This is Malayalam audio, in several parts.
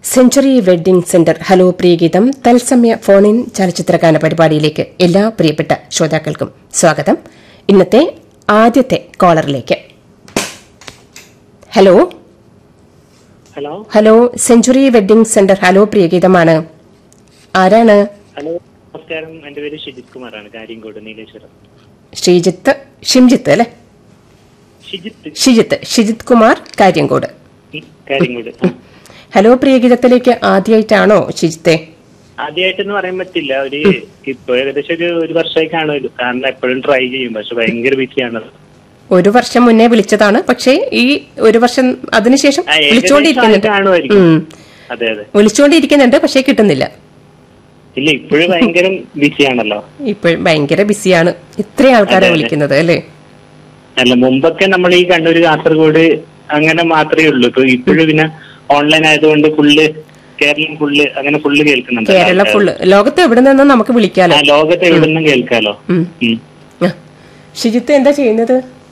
Century wedding centre hello Priyageetham തത്സമയ ഫോൺ ഇൻ ചലച്ചിത്രഗാന പരിപാടിയിലേക്ക് എല്ലാ പ്രിയപ്പെട്ട ശ്രോതാക്കൾക്കും സ്വാഗതം ഇന്നത്തെ ആദ്യത്തെ കോളറിലേക്ക് hello hello hello century wedding centre hello പ്രിയഗീതമാണ് ആരാണ് ഹലോ നമസ്കാരം എന്റെ പേര് ഷിജിത് കുമാറാണ് കാര്യങ്കോട് നീലേശ്വരം ശ്രീജിത്ത് ഷിംജിത്ത് അല്ലെ ഷിജിത്ത് ഷിജിത്ത് ഷിജിത് കുമാർ കാര്യങ്കോട് ഉം, കാര്യങ്കോട് ആ. ഹലോ പ്രിയഗീതത്തിലേക്ക് ആദ്യമായിട്ടാണോ ഷിജിത്തെ ആദ്യമായിട്ടെന്ന് പറയാൻ പറ്റില്ല ഒരു ഇപ്പൊ ഏകദേശം ഒരു ഒരു വർഷമായി കാണുമല്ലോ കാരണം എപ്പോഴും ട്രൈ ചെയ്യും പക്ഷെ ഭയങ്കര ബിസിയാണ് ഒരു വർഷം മുന്നേ വിളിച്ചതാണ് പക്ഷേ ഈ ഒരു വർഷം അതിനുശേഷം ആ, ഏകദേശം വിളിച്ചുകൊണ്ടിരിക്കുന്നുണ്ട് ആയി കാണുമായിരിക്കും. ഉം. അതെ അതെ വിളിച്ചുകൊണ്ടിരിക്കുന്നുണ്ട് പക്ഷേ കിട്ടുന്നില്ല ഇല്ല ഇപ്പോഴും ഭയങ്കര ബിസിയാണല്ലോ ഇപ്പോഴും ഭയങ്കര ബിസിയാണ് ഇത്രയും ആൾക്കാരെ അതെ, അതെ. വിളിക്കുന്നത് അല്ലേ അല്ല മുമ്പൊക്കെ നമ്മൾ ഈ കണ്ണൂർ കാസർഗോഡ് അങ്ങനെ മാത്രമേ ഉള്ളൂ ഇപ്പൊ ഇപ്പോഴും പിന്നെ ഓൺലൈൻ ആയതുകൊണ്ട് ഫുള്ള് കേരളം ഫുള്ള് അങ്ങനെ ഫുള്ള് കേൾക്കുന്നുണ്ട് കേരള ഫുള്ള് ലോകത്ത് എവിടെ നിന്നും നമുക്ക് വിളിക്കാലോ ആ, ലോകത്ത് എവിടെ നിന്നും കേൾക്കാലോ ഉം. ഉം. ആ. ഷിജിത്ത് എന്താ ചെയ്യുന്നത്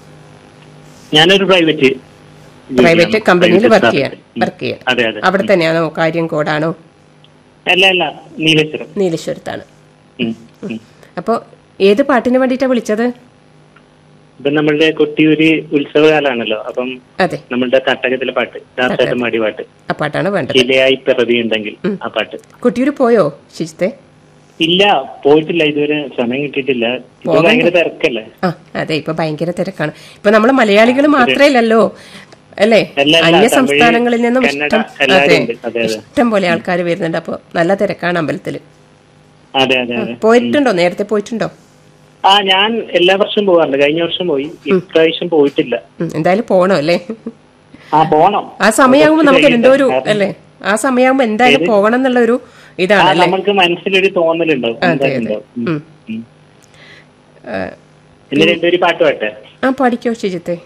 ഞാനൊരു പ്രൈവറ്റ് പ്രൈവറ്റ് കമ്പനിയിൽ വർക്ക് ചെയ്യാൻ വർക്ക് ചെയ്യാൻ അതെ അതെ അവിടെ തന്നെയാണോ കാര്യം കോടാണോ അല്ല അല്ല നീലേശ്വരം നീലേശ്വരത്താണ് ഉം, ഉം. അപ്പോ ഏത് പാട്ടിന് വേണ്ടിയിട്ടാ വിളിച്ചത് ഇപ്പൊ നമ്മളുടെ കൊട്ടിയൂര് ഉത്സവകാലാണല്ലോ അപ്പം അതെ നമ്മളുടെ തട്ടകത്തിലെ പാട്ട് ദാസേട്ടൻ മാടി പാട്ട് ആ പാട്ടാണ് വേണ്ടത് ശിലയായി പിറവി ഉണ്ടെങ്കിൽ ആ പാട്ട് കുട്ടിയൂര് പോയോ ഷിജിത്തെ ഇല്ല പോയിട്ടില്ല ഇതുവരെ സമയം കിട്ടിയിട്ടില്ല ഇപ്പൊ ഭയങ്കര തിരക്കല്ലേ ആ അതെ ഇപ്പൊ ഭയങ്കര തിരക്കാണ് ഇപ്പൊ നമ്മള് മലയാളികൾ മാത്രമല്ലല്ലോ അല്ലേ അല്ല, അല്ല, അന്യ തമിഴ്, സംസ്ഥാനങ്ങളിൽ നിന്നും കന്നഡ, ഇഷ്ടം എല്ലാവരും അതെ ഉണ്ട്. അതെ, അതെ. ഇഷ്ടം പോലെ ആൾക്കാർ വരുന്നുണ്ട് അപ്പൊ നല്ല തിരക്കാണ് അമ്പലത്തില് അതെ അതെ അതെ പോയിട്ടുണ്ടോ നേരത്തെ പോയിട്ടുണ്ടോ ആ ഞാൻ എല്ലാ വർഷവും പോകാറുണ്ട് കഴിഞ്ഞ വർഷം പോയി ഇപ്രാവശ്യം പോയിട്ടില്ല ഉം, എന്തായാലും പോണോ അല്ലേ ആ പോണം ആ സമയമാകുമ്പോ നമുക്ക് കുറച്ച് എന്തോ ഒരു കഴിയട്ടെ. അല്ലേ ആ സമയമാകുമ്പോ എന്തായാലും പോകണം എന്നുള്ള ഒരു ആ ഇതാണ് അല്ലേ നമുക്ക് മനസ്സിലൊരു തോന്നലുണ്ടാവും അതെ എന്തായാലും അതെ ഉണ്ടാവും. ഉം. ഉം. ഉം. ആ, പിന്നെ രണ്ടുപേരും പാട്ട് പാട്ടെ ആ പഠിക്കോ ഷിജിത്തെ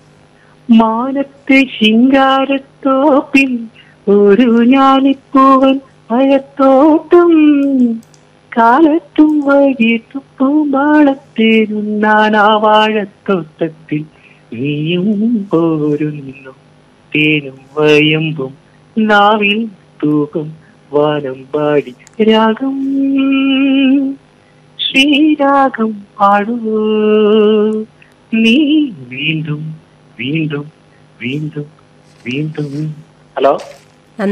മാനത്തെ ശിങ്കാരത്തോപ്പിൽ ഒരു ഞാലിപ്പൂവൻ അയത്തോട്ടം കാലത്തും വൈകിട്ടും പൂമ്പാളത്തേരുന്നാൻ ആ വാഴത്തോട്ടത്തിൽ നീയും പോരുന്നു തേനും വയമ്പും നാവിൽ തൂകും വാനം പാടി രാഗം ശ്രീരാഗം പാടൂ നീ വീണ്ടും വീണ്ടും വീണ്ടും വീണ്ടും ഹലോ